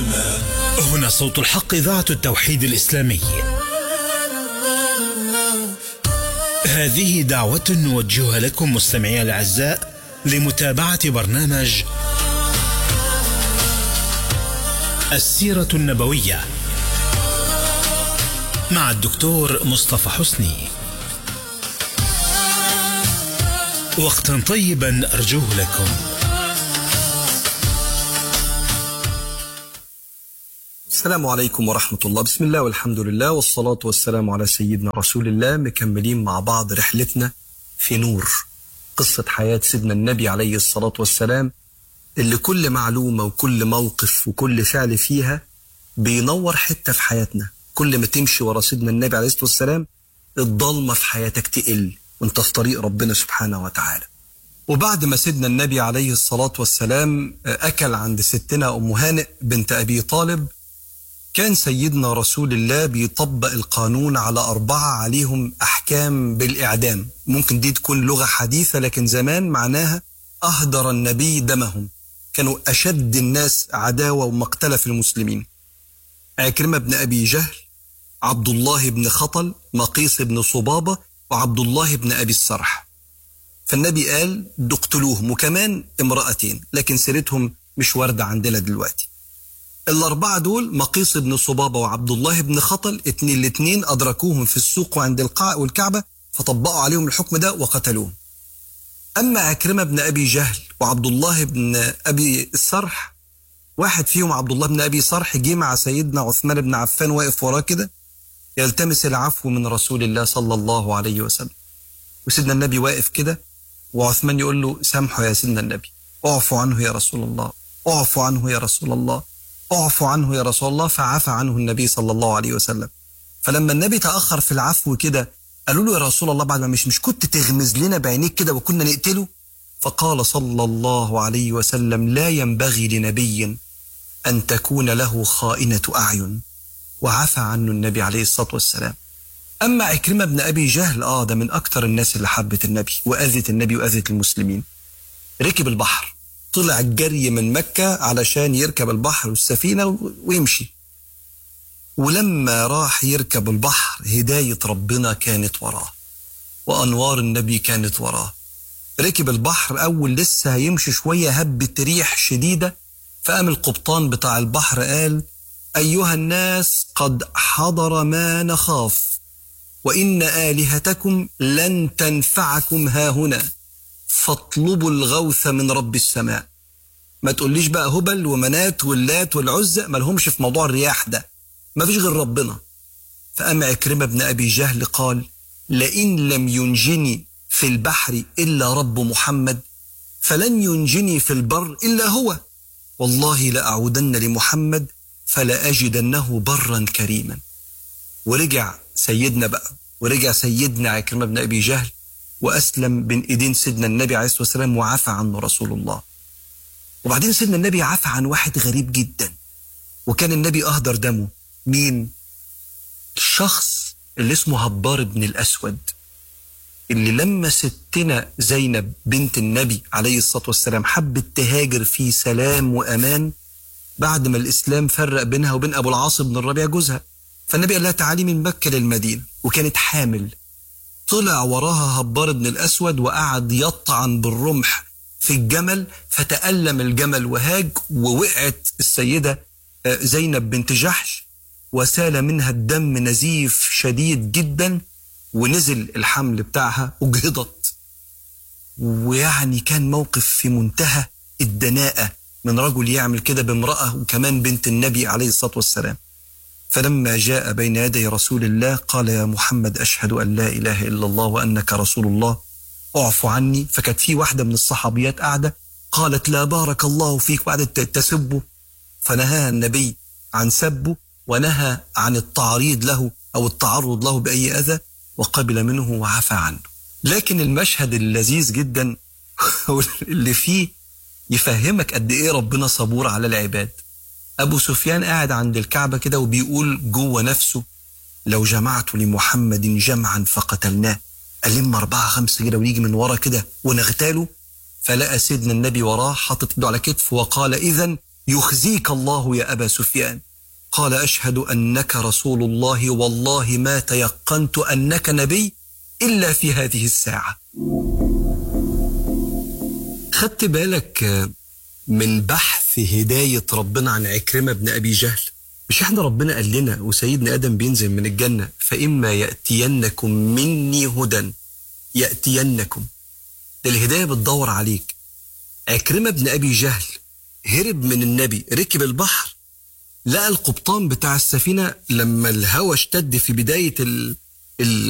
هنا صوت الحق إذاعة التوحيد الإسلامي هذه دعوة نوجهها لكم مستمعي الأعزاء لمتابعة برنامج السيرة النبوية مع الدكتور مصطفى حسني وقتا طيبا أرجوه لكم السلام عليكم ورحمة الله بسم الله والحمد لله والصلاة والسلام على سيدنا رسول الله مكملين مع بعض رحلتنا في نور قصة حياة سيدنا النبي عليه الصلاة والسلام اللي كل معلومة وكل موقف وكل فعل فيها بينور حتة في حياتنا كل ما تمشي ورا سيدنا النبي عليه الصلاة والسلام الضلمة في حياتك تقل وانت في طريق ربنا سبحانه وتعالى وبعد ما سيدنا النبي عليه الصلاة والسلام أكل عند ستنا أم هانئ بنت أبي طالب كان سيدنا رسول الله بيطبق القانون على أربعة عليهم أحكام بالإعدام ممكن دي تكون لغة حديثة لكن زمان معناها أهدر النبي دمهم كانوا أشد الناس عداوة ومقتلة في المسلمين عكرمة بن أبي جهل عبد الله بن خطل مقيس بن صبابة وعبد الله بن أبي السرح فالنبي قال اقتلوهم وكمان امرأتين لكن سيرتهم مش واردة عندنا دلوقتي الأربعة دول مقيس بن صبابة وعبد الله بن خطل اتنين الاتنين أدركوهم في السوق وعند القاع والكعبة فطبقوا عليهم الحكم ده وقتلوهم أما عكرمة بن أبي جهل وعبد الله بن أبي السرح واحد فيهم عبد الله بن أبي صرح جه مع سيدنا عثمان بن عفان واقف وراه كده يلتمس العفو من رسول الله صلى الله عليه وسلم وسيدنا النبي واقف كده وعثمان يقول له سامحه يا سيدنا النبي اعفو عنه يا رسول الله اعفو عنه يا رسول الله اعفو عنه يا رسول الله فعفى عنه النبي صلى الله عليه وسلم فلما النبي تأخر في العفو كده قالوا له يا رسول الله بعد ما مش مش كنت تغمز لنا بعينيك كده وكنا نقتله فقال صلى الله عليه وسلم لا ينبغي لنبي أن تكون له خائنة أعين وعفى عنه النبي عليه الصلاة والسلام أما عكرمة بن أبي جهل آه ده من أكتر الناس اللي حبت النبي وأذت النبي وأذت المسلمين ركب البحر طلع الجري من مكة علشان يركب البحر والسفينة ويمشي ولما راح يركب البحر هداية ربنا كانت وراه وأنوار النبي كانت وراه ركب البحر أول لسه هيمشي شوية هبت ريح شديدة فقام القبطان بتاع البحر قال أيها الناس قد حضر ما نخاف وإن آلهتكم لن تنفعكم ها هنا فاطلبوا الغوث من رب السماء ما تقوليش بقى هبل ومنات واللات والعزة ما لهمش في موضوع الرياح ده ما فيش غير ربنا فأما عكرمة بن أبي جهل قال لئن لم ينجني في البحر إلا رب محمد فلن ينجني في البر إلا هو والله لأعودن لمحمد فلأجدنه برا كريما ورجع سيدنا بقى ورجع سيدنا عكرمة بن أبي جهل وأسلم بين إيدين سيدنا النبي عليه الصلاة والسلام وعفى عنه رسول الله وبعدين سيدنا النبي عفى عن واحد غريب جدا وكان النبي أهدر دمه مين؟ الشخص اللي اسمه هبار بن الأسود اللي لما ستنا زينب بنت النبي عليه الصلاة والسلام حبت تهاجر في سلام وأمان بعد ما الإسلام فرق بينها وبين أبو العاص بن الربيع جوزها فالنبي قال لها تعالي من مكة للمدينة وكانت حامل طلع وراها هبار بن الأسود وقعد يطعن بالرمح في الجمل فتألم الجمل وهاج ووقعت السيدة زينب بنت جحش وسال منها الدم نزيف شديد جدا ونزل الحمل بتاعها وجهضت ويعني كان موقف في منتهى الدناءة من رجل يعمل كده بامرأة وكمان بنت النبي عليه الصلاة والسلام فلما جاء بين يدي رسول الله قال يا محمد أشهد أن لا إله إلا الله وأنك رسول الله اعفو عني فكانت في واحدة من الصحابيات قاعدة قالت لا بارك الله فيك وقعدت تسبه فنهاها النبي عن سبه ونهى عن التعريض له أو التعرض له بأي أذى وقبل منه وعفى عنه لكن المشهد اللذيذ جدا اللي فيه يفهمك قد ايه ربنا صبور على العباد ابو سفيان قاعد عند الكعبه كده وبيقول جوه نفسه لو جمعت لمحمد جمعا فقتلناه ألم أربعة خمسة كده ويجي من ورا كده ونغتاله فلقى سيدنا النبي وراه حاطط ايده على كتفه وقال إذا يخزيك الله يا أبا سفيان قال أشهد أنك رسول الله والله ما تيقنت أنك نبي إلا في هذه الساعة خدت بالك من بحث هداية ربنا عن عكرمة بن أبي جهل مش احنا ربنا قال لنا وسيدنا آدم بينزل من الجنة فإما يأتينكم مني هدى يأتينكم ده الهداية بتدور عليك عكرمة بن أبي جهل هرب من النبي ركب البحر لقى القبطان بتاع السفينة لما الهوى اشتد في بداية ال... ال...